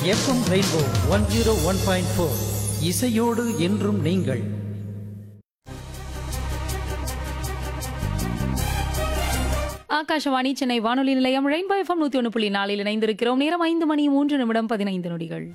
FM rainbow one zero one point four இசையோடு என்றும் நீங்கள் ஆகாஷவாணி சென்னை வானொலி நிலையம் ரெயின்போ எஃப்எம் நூத்தி ஒன்று புள்ளி நாலில் இணைந்திருக்கிறோம் நேரம் ஐந்து மணி மூன்று நிமிடம் பதினைந்து நொடிகள்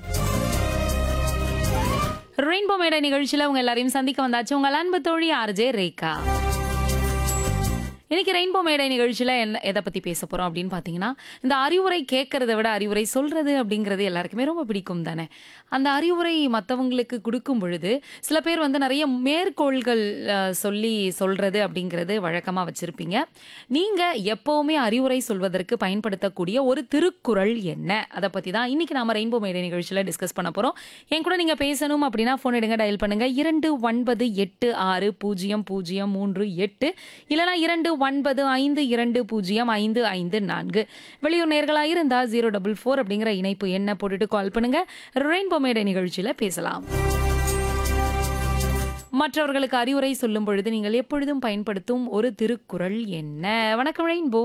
ரெயின்போ மேடை நிகழ்ச்சியில உங்க எல்லாரையும் சந்திக்க வந்தாச்சு உங்கள் அன்பு தோழி ஆர்ஜே ரேகா இன்னைக்கு ரெயின்போ மேடை நிகழ்ச்சியில் என்ன எதை பற்றி பேச போகிறோம் அப்படின்னு பார்த்தீங்கன்னா இந்த அறிவுரை கேட்கறத விட அறிவுரை சொல்கிறது அப்படிங்கிறது எல்லாருக்குமே ரொம்ப பிடிக்கும் தானே அந்த அறிவுரை மற்றவங்களுக்கு கொடுக்கும் பொழுது சில பேர் வந்து நிறைய மேற்கோள்கள் அஹ், சொல்லி சொல்கிறது அப்படிங்கிறது வழக்கமாக வச்சுருப்பீங்க நீங்கள் எப்போவுமே அறிவுரை சொல்வதற்கு பயன்படுத்தக்கூடிய ஒரு திருக்குறள் என்ன அதை பற்றி தான் இன்னைக்கு நாம ரெயின்போ மேடை நிகழ்ச்சியில் டிஸ்கஸ் பண்ண போகிறோம் என் கூட நீங்கள் பேசணும் அப்படின்னா ஃபோன் எடுங்க டயல் பண்ணுங்க இரண்டு ஒன்பது எட்டு ஆறு பூஜ்ஜியம் பூஜ்ஜியம் மூன்று எட்டு இல்லைனா இரண்டு ஒன்பது ஐந்து இரண்டு பூஜ்ஜியம் ஐந்து ஐந்து நான்கு வெளியூர் நேர்களாக இருந்தால் ஜீரோ டபுள் ஃபோர் அப்படிங்கிற இணைப்பு என்ன போட்டுட்டு கால் பண்ணுங்க ரெயின்போ மேடை நிகழ்ச்சியில் பேசலாம் மற்றவர்களுக்கு அறிவுரை சொல்லும் பொழுது நீங்கள் எப்பொழுதும் பயன்படுத்தும் ஒரு திருக்குறள் என்ன வணக்கம் ரெயின்போ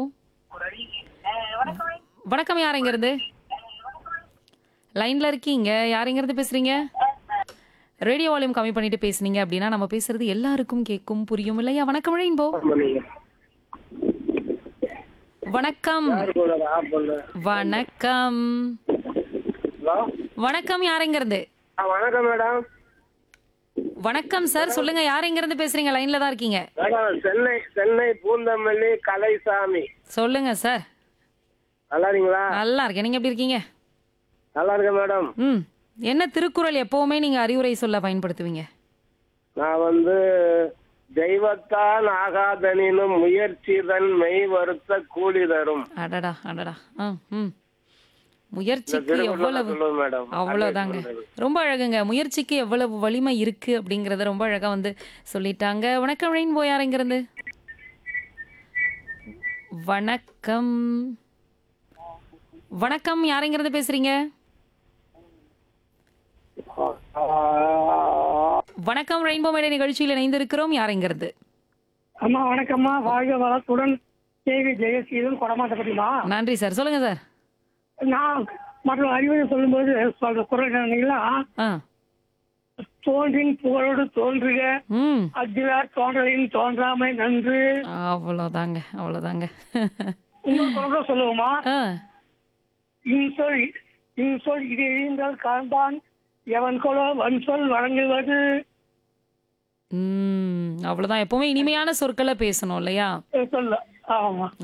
வணக்கம் யாருங்கிறது லைன்ல இருக்கீங்க யாருங்கிறது பேசுறீங்க ரேடியோ வால்யூம் கம்மி பண்ணிட்டு பேசுனீங்க அப்படின்னா நம்ம பேசுறது எல்லாருக்கும் கேட்கும் புரியும் இல்லையா வணக்கம் ரெயின்போ வணக்கம் வணக்கம் ஹலோ வணக்கம் யாருங்கிறது ஆ வணக்கம் மேடம் வணக்கம் சார் சொல்லுங்க யாருங்கிறது பேசுறீங்க லைன்ல தான் இருக்கீங்க மேடம் சென்னை சென்னை பூந்தமல்லி கலைசாமி சொல்லுங்க சார் நல்லா இருக்கீங்களா நல்லா இருக்கேன் நீங்க எப்படி இருக்கீங்க நல்லா இருக்கேன் மேடம் ம் என்ன திருக்குறள் எப்பவுமே நீங்க அறிவுரை சொல்ல பயன்படுத்துவீங்க நான் வந்து தெய்வத்தான் ஆகாதனினும் முயற்சி தன் மெய் வருத்த கூலி தரும் அடடா அடடா ஆ ம் முயற்சிக்கு திருக்குறளை எவ்வளவு சொல்லுவேன் மேடம் அவ்வளவுதாங்க ரொம்ப அழகுங்க முயற்சிக்கு எவ்வளவு வலிமை இருக்கு அப்படிங்கறத ரொம்ப அழகா வந்து சொல்லிட்டாங்க வணக்கம் ரெயின்போ யாருங்கிறது வணக்கம் வணக்கம் யாருங்கிறது பேசுறீங்க வணக்கம் ரெயின்போ மேடை நிகழ்ச்சியில் இணைந்திருக்கிறோம் யாருங்கிறது அம்மா வணக்கம்மா வாழ்க வளத்துடன் கேவி ஜெயசீலன் கொடமாட்டப்பட்டிமா நன்றி சார் சொல்லுங்க சார் நான் மற்ற அறிவுரை சொல்லும்போது சொல்ற குரல் என்னன்னா ஆ தோன்றின் புகழோடு தோன்றுக ம் அக்திலார் தோன்றலின் தோன்றாமை நன்று அவ்வளோதாங்க அவ்வளோதாங்க இன்னொரு குரல் சொல்லுவோமா ஆ இன்சொல் இன்சொல் இது இழிந்தால் காண்பான் எவன் கொலோ வன்சொல் வழங்குவது ம் அவ்வளோதான் எப்பவுமே இனிமையான சொற்களை பேசணும் இல்லையா சொல்ல ஆமா